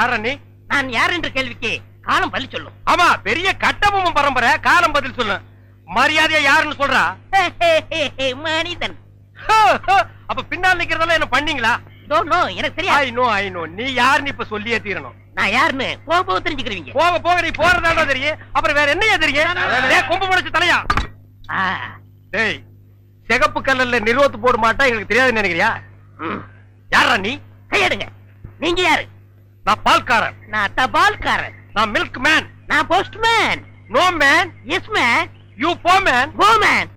யாரா நீ நான் யார் என்ற கேள்விக்கு காலம் பள்ளி சொல்லும் ஆமா பெரிய கட்டபொம்மன் பரம்பரை காலம் பதில் சொல்லு மரியாதையா யாருன்னு சொல்றா மனிதன் அப்ப பின்னால் நிக்கிறதெல்லாம் என்ன பண்ணீங்களா டோன்ட் நோ எனக்கு தெரியாது ஐ நோ ஐ நோ நீ யாருன்னு இப்ப சொல்லியே தீரணும் நான் யாருன்னு போக போக தெரிஞ்சுக்கிறீங்க போக போக நீ போறதாண்டா தெரியும் அப்புறம் வேற என்னையா தெரியும் டேய், கொம்பு முளைச்சு தலையா ஆ, டேய் சிகப்பு கல்லல்ல நிறுவத்து போட மாட்டா எங்களுக்கு தெரியாதுன்னு நினைக்கிறியா ம். யாரா நீ கையெடுங்க நீங்க யாரு நான் பால்காரன் நான் தபால்காரன் நான் மில்க் மேன் நான் postman no man yes man you போ மேன் கோ மேன்